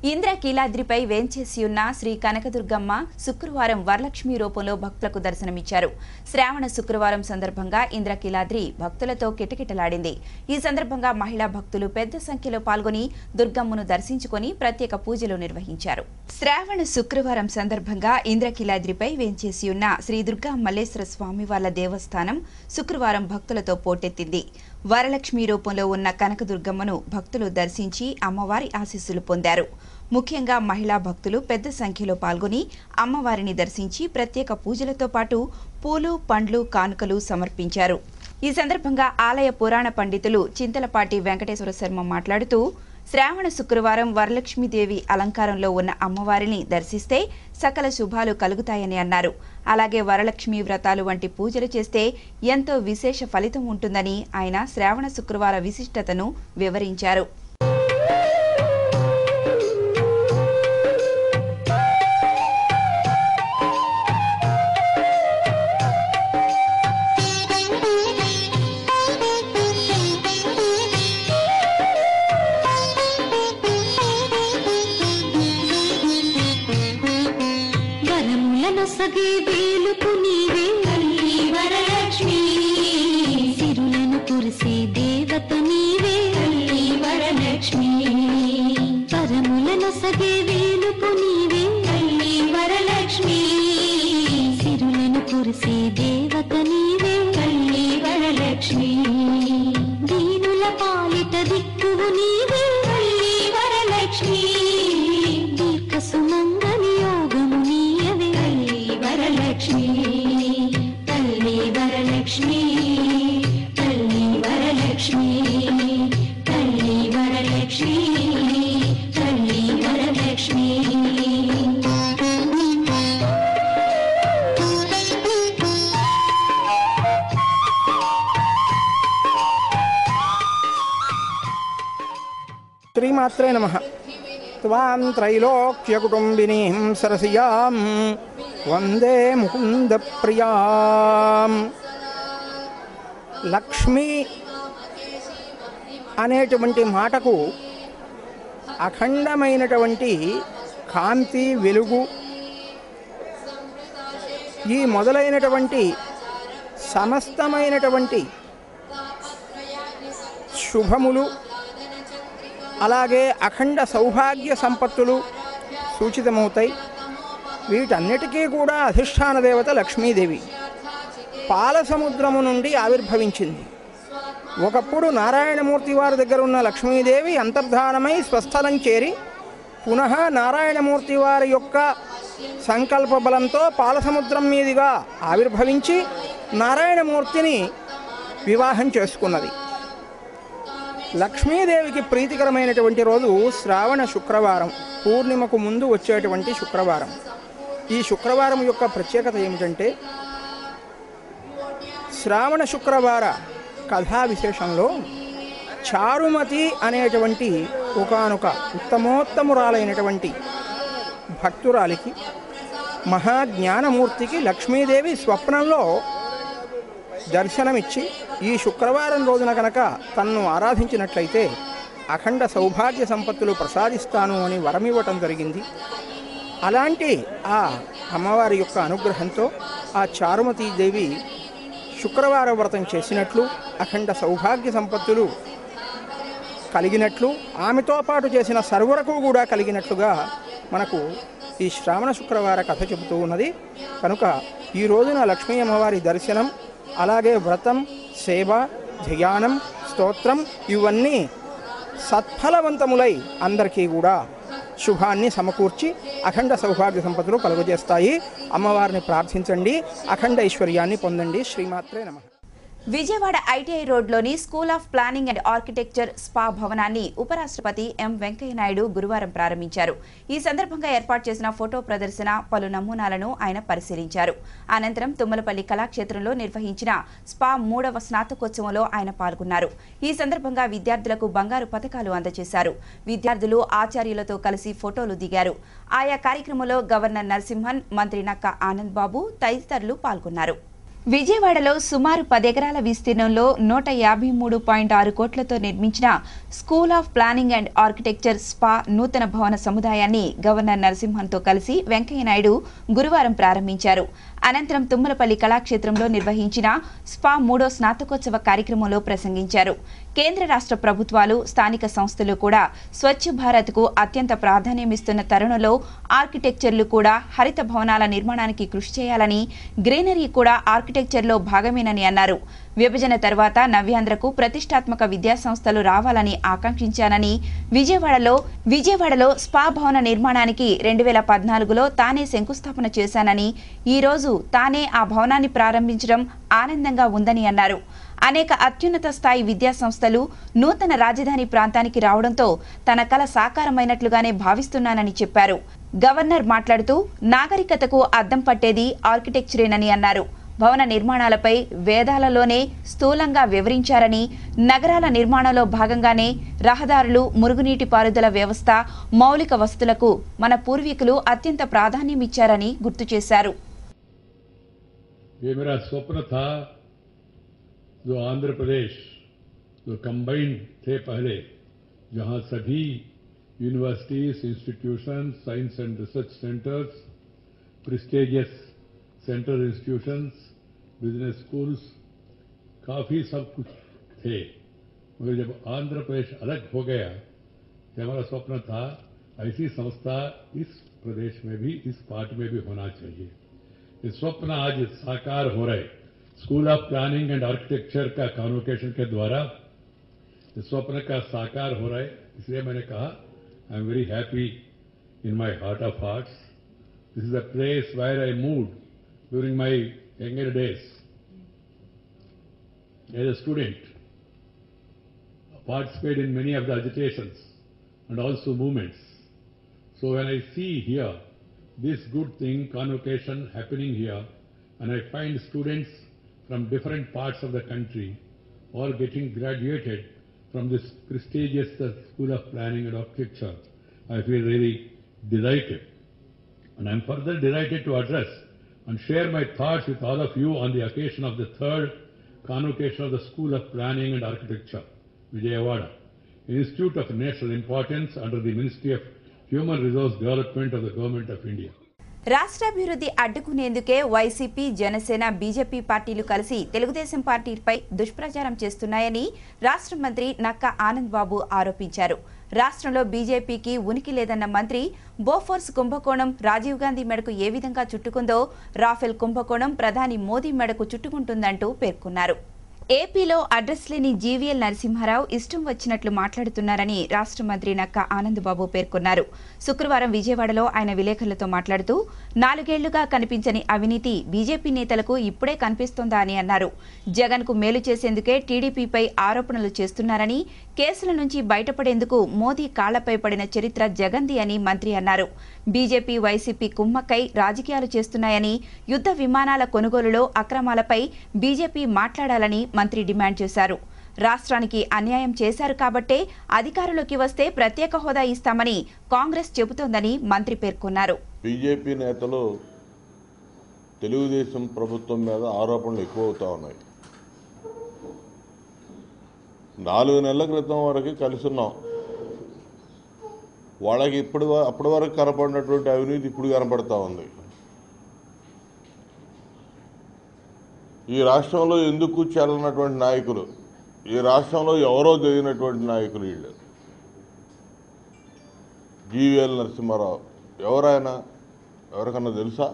ఇంద్రకీలాద్రిపై వేంచేసి ఉన్న శ్రీ కనకదుర్గమ్మ శుక్రవారం వరలక్ష్మి రూపంలో భక్తులకు దర్శనమిచ్చారు శ్రావణ శుక్రవారం సందర్భంగా ఇంద్రకీలాద్రి భక్తులతో కిటకిటలాడింది ఈ సందర్భంగా మహిళా భక్తులు పెద్ద సంఖ్యలో పాల్గొని దుర్గమ్మను దర్శించుకొని ప్రత్యేక పూజలు నిర్వహించారు శ్రావణ శుక్రవారం సందర్భంగా ఇంద్రకీలాద్రిపై వేంచేసి ఉన్న శ్రీ దుర్గా మల్లేశ్వర స్వామివార్ల దేవస్థానం శుక్రవారం భక్తులతో పోటెత్తింది వరలక్ష్మి రూపంలో ఉన్న కనకదుర్గమ్మను భక్తులు దర్శించి అమ్మవారి ఆశీస్సులు పొందారు ముఖ్యంగా మహిళా భక్తులు పెద్ద సంఖ్యలో పాల్గొని అమ్మవారిని దర్శించి ప్రత్యేక పూజలతో పాటు పూలు పండ్లు కానుకలు సమర్పించారు ఈ సందర్భంగా ఆలయ పురాణ పండితులు చింతలపాటి వెంకటేశ్వర శర్మ మాట్లాడుతూ శ్రావణ శుక్రవారం వరలక్ష్మీదేవి అలంకారంలో ఉన్న అమ్మవారిని దర్శిస్తే సకల శుభాలు కలుగుతాయని అన్నారు అలాగే వరలక్ష్మి వ్రతాలు వంటి పూజలు చేస్తే ఎంతో విశేష ఫలితం ఉంటుందని ఆయన శ్రావణ శుక్రవార విశిష్టతను వివరించారు వరములను సగే వేలుపు నీవే తల్లి వరలక్ష్మి సిరులను కురిసే దేవత నీవే తల్లి వరలక్ష్మి వరములను సగే వేలుపు నీవే తల్లి వరలక్ష్మి సిరులను కురిసే దేవత నీవే తల్లి వరలక్ష్మి దీనుల పాలిట దిక్కువు నీవే తల్లి వరలక్ష్మి దీర్ఘ సుమంగళి యోగము నీయవే తల్లి వరలక్ష్మి తల్లి వరలక్ష్మి తల్లి వరలక్ష్మి తల్లి వరలక్ష్మి తల్లి వరలక్ష్మి శ్రీమాత్రే నమ త్వాం త్రైలోక్యకుటుంబినీం సరసియాం వందే ముకుంద ప్రియాం లక్ష్మి అనేటువంటి మాటకు అఖండమైనటువంటి కాంతి వెలుగు ఈ మొదలైనటువంటి సమస్తమైనటువంటి శుభములు అలాగే అఖండ సౌభాగ్య సంపత్తులు సూచితమవుతాయి వీటన్నిటికీ కూడా అధిష్టాన దేవత లక్ష్మీదేవి పాల సముద్రము నుండి ఆవిర్భవించింది ఒకప్పుడు నారాయణమూర్తి వారి దగ్గర ఉన్న లక్ష్మీదేవి అంతర్ధానమై స్వస్థలం చేరి పునః నారాయణమూర్తి వారి యొక్క సంకల్ప బలంతో పాలసముద్రం మీదుగా ఆవిర్భవించి నారాయణమూర్తిని వివాహం చేసుకున్నది లక్ష్మీదేవికి ప్రీతికరమైనటువంటి రోజు శ్రావణ శుక్రవారం పూర్ణిమకు ముందు వచ్చేటువంటి శుక్రవారం ఈ శుక్రవారం యొక్క ప్రత్యేకత ఏమిటంటే శ్రావణ శుక్రవార కథా విశేషంలో చారుమతి అనేటువంటి ఒకానొక ఉత్తమోత్తమురాలైనటువంటి భక్తురాలికి మహాజ్ఞానమూర్తికి లక్ష్మీదేవి స్వప్నంలో దర్శనమిచ్చి ఈ శుక్రవారం రోజున కనుక తన్ను ఆరాధించినట్లయితే అఖండ సౌభాగ్య సంపత్తులు ప్రసాదిస్తాను అని వరమివ్వటం జరిగింది అలాంటి ఆ అమ్మవారి యొక్క అనుగ్రహంతో ఆ చారుమతీ దేవి శుక్రవార వ్రతం చేసినట్లు అఖండ సౌభాగ్య సంపత్తులు కలిగినట్లు ఆమెతో పాటు చేసిన సర్వరకు కూడా కలిగినట్లుగా మనకు ఈ శ్రావణ శుక్రవార కథ చెబుతూ ఉన్నది కనుక ఈ రోజున లక్ష్మీ అమ్మవారి దర్శనం అలాగే వ్రతం సేవ ధ్యానం స్తోత్రం ఇవన్నీ సత్ఫలవంతములై అందరికీ కూడా శుభాన్ని సమకూర్చి అఖండ సౌభాగ్య సంపదలు కలుగజేస్తాయి అమ్మవారిని ప్రార్థించండి అఖండ ఐశ్వర్యాన్ని పొందండి శ్రీమాత్రే నమః విజయవాడ ఐటీఐ రోడ్లోని school of planning and architecture SPA భవనాన్ని ఉపరాష్ట్రపతి ఎం వెంకయ్యనాయుడు గురువారం ప్రారంభించారు ఈ సందర్భంగా ఏర్పాటు చేసిన ఫోటో ప్రదర్శన పలు నమూనాలను ఆయన పరిశీలించారు అనంతరం తుమ్మలపల్లి కళాక్షేత్రంలో నిర్వహించిన స్పా మూడవ స్నాతకోత్సవంలో ఆయన పాల్గొన్నారు ఈ సందర్భంగా విద్యార్థులకు బంగారు పథకాలు అందజేశారు విద్యార్థులు ఆచార్యులతో కలిసి ఫోటోలు దిగారు ఆయా కార్యక్రమంలో గవర్నర్ నరసింహన్ మంత్రి నక్క ఆనంద్ బాబు తదితరులు పాల్గొన్నారు విజయవాడలో సుమారు పదెకరాల విస్తీర్ణంలో నూట యాభై మూడు పాయింట్ ఆరు కోట్లతో నిర్మించిన school of planning and architecture SPA నూతన భవన సముదాయాన్ని గవర్నర్ నరసింహన్తో కలిసి వెంకయ్యనాయుడు గురువారం ప్రారంభించారు అనంతరం తుమ్మలపల్లి కళాక్షేత్రంలో నిర్వహించిన స్పా మూడో స్నాతకోత్సవ కార్యక్రమంలో ప్రసంగించారు కేంద్ర రాష్ట్ర ప్రభుత్వాలు స్థానిక సంస్థలు కూడా స్వచ్ఛ భారత్కు అత్యంత ప్రాధాన్యమిస్తున్న తరుణంలో ఆర్కిటెక్చర్లు కూడా హరిత భవనాల నిర్మాణానికి కృషి చేయాలని గ్రీనరీ కూడా ఆర్కిటెక్చర్లో భాగమేనని అన్నారు విభజన తర్వాత నవ్యాంధ్రకు ప్రతిష్టాత్మక విద్యా సంస్థలు రావాలని ఆకాంక్షించానని విజయవాడలో విజయవాడలో స్పా భవన నిర్మాణానికి రెండు వేల పద్నాలుగులో తానే శంకుస్థాపన చేశానని ఈ రోజు తానే ఆ భవనాన్ని ప్రారంభించడం ఆనందంగా ఉందని అన్నారు అనేక అత్యున్నత స్థాయి విద్యా సంస్థలు నూతన రాజధాని ప్రాంతానికి రావడంతో తన కల సాకారమైనట్లుగానే భావిస్తున్నానని చెప్పారు గవర్నర్ మాట్లాడుతూ నాగరికతకు అద్దం పట్టేది ఆర్కిటెక్చరేనని అన్నారు భవన నిర్మాణాలపై వేదాలలోనే స్థూలంగా వివరించారని నగరాల నిర్మాణంలో భాగంగానే రహదారులు మురుగునీటి పారుదల వ్యవస్థ మౌలిక వసతులకు మన పూర్వీకులు అత్యంత ప్రాధాన్యమిచ్చారని గుర్తు చేశారు ये मेरा स्वप्न था जो आंध्र प्रदेश जो कंबाइंड थे पहले जहां सभी universities institution science and research centres prestigious central institutions business schools काफी सब कुछ थे मगर जब आंध्र प्रदेश अलग हो गया ये हमारा स्वप्न था ऐसी संस्था इस प्रदेश में भी इस पार्ट में भी होना चाहिए ये स्वप्न आज साकार हो रहे school of planning and architecture का कॉन्वोकेशन के द्वारा इस स्वप्न का साकार हो रहा है इसलिए मैंने कहा I am very happy in my heart of hearts this is a place where I move during my younger days as a student participate in many of the agitations and also movements so when I see here this good thing, convocation happening here, and I find students from different parts of the country all getting graduated from this prestigious uh, School of Planning and Architecture, I feel really delighted. And I'm further delighted to address and share my thoughts with all of you on the occasion of the third convocation of the School of Planning and Architecture, Vijayawada, an institute of national importance under the Ministry of Human Resource Development of the Government of India. రాష్ట్రాభివృద్ధి అడ్డుకునేందుకే YCP Janasena BJP పార్టీలు కలిసి తెలుగుదేశం పార్టీపై దుష్ప్రచారం చేస్తున్నాయని రాష్ట్ర మంత్రి నక్కా ఆనంద్ బాబు ఆరోపించారు రాష్ట్రంలో బీజేపీకి ఉనికి లేదన్న మంత్రి బోఫోర్స్ కుంభకోణం రాజీవ్ గాంధీ మెడకు ఏ విధంగా చుట్టుకుందో రాఫెల్ కుంభకోణం ప్రధాని మోదీ మెడకు చుట్టుకుంటుందంటూ పేర్కొన్నారు ఏపీలో అడ్రస్ లేని జీవీఎల్ నరసింహారావు ఇష్టం వచ్చినట్లు మాట్లాడుతున్నారని రాష్ట్ర మంత్రి నక్క ఆనందబాబు పేర్కొన్నారు శుక్రవారం విజయవాడలో ఆయన విలేకరులతో మాట్లాడుతూ నాలుగేళ్లుగా కనిపించని అవినీతి బీజేపీ నేతలకు ఇప్పుడే కనిపిస్తోందా అని అన్నారు జగన్ కు మేలు చేసేందుకే టీడీపీపై ఆరోపణలు చేస్తున్నారని కేసుల నుంచి బయటపడేందుకు మోదీ కాళ్లపై పడిన చరిత్ర జగన్ది అని మంత్రి అన్నారు బీజేపీ వైసీపీ కుమ్మక్కై రాజకీయాలు చేస్తున్నాయని యుద్ధ విమానాల కొనుగోలులో అక్రమాలపై బీజేపీ మాట్లాడాలని మంత్రి డిమాండ్ చేశారు రాష్ట్రానికి అన్యాయం చేశారు కాబట్టే అధికారంలోకి వస్తే ప్రత్యేక హోదా ఇస్తామని కాంగ్రెస్ చెబుతోందని మంత్రి పేర్కొన్నారు బీజేపీ నేతలు తెలుగుదేశం ప్రభుత్వం మీద ఆరోపణలు ఎక్కువ అవుతా ఉన్నాయి నాలుగు నెలల క్రితం వరకు కలిసి ఉన్నాం వాళ్ళకి ఇప్పుడు అప్పటి వరకు కనపడినటువంటి అవినీతి ఇప్పుడు కనపడతా ఉంది ఈ రాష్ట్రంలో ఎందుకు చెల్లనటువంటి నాయకులు ఈ రాష్ట్రంలో ఎవరో జరిగినటువంటి నాయకులు వీళ్ళు జీవీఎల్ నరసింహారావు ఎవరైనా ఎవరికన్నా తెలుసా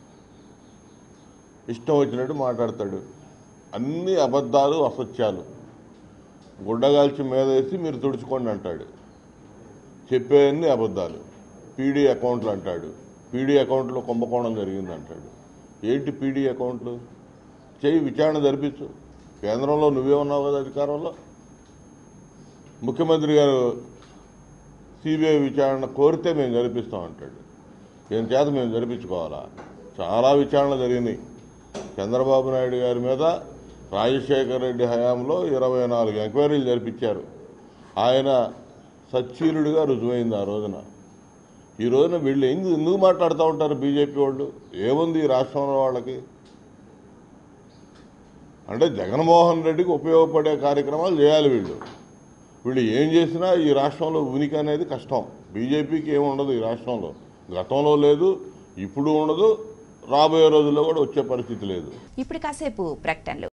ఇష్టం వచ్చినట్టు మాట్లాడతాడు అన్ని అబద్ధాలు అసత్యాలు గుడ్డగాల్చి మీద వేసి మీరు తుడుచుకోండి అంటాడు చెప్పేవన్నీ అబద్ధాలు పీడీ అకౌంట్లు అంటాడు పీడీ అకౌంట్లో కుంభకోణం జరిగింది అంటాడు ఏంటి పీడీ అకౌంట్లు చేయి విచారణ జరిపించు కేంద్రంలో నువ్వే ఉన్నావు కదా అధికారంలో ముఖ్యమంత్రి గారు సిబిఐ విచారణ కోరితే మేము జరిపిస్తాం అంటాడు దీని చేత మేము జరిపించుకోవాలా చాలా విచారణ జరిగినాయి చంద్రబాబు నాయుడు గారి మీద రాజశేఖర రెడ్డి హయాంలో ఇరవై నాలుగు ఎంక్వైరీలు జరిపించారు ఆయన సచ్చీలుడిగా రుజువైంది ఆ రోజున ఈ రోజున వీళ్ళు ఎందుకు ఎందుకు మాట్లాడుతూ ఉంటారు బీజేపీ వాళ్ళు ఏముంది ఈ రాష్ట్రంలో వాళ్ళకి అంటే జగన్మోహన్ రెడ్డికి ఉపయోగపడే కార్యక్రమాలు చేయాలి వీళ్ళు వీళ్ళు ఏం చేసినా ఈ రాష్ట్రంలో ఉనికి అనేది కష్టం బీజేపీకి ఏమి ఉండదు ఈ రాష్ట్రంలో గతంలో లేదు ఇప్పుడు ఉండదు రాబోయే రోజుల్లో కూడా వచ్చే పరిస్థితి లేదు ఇప్పుడు కాసేపు ప్రకటనలు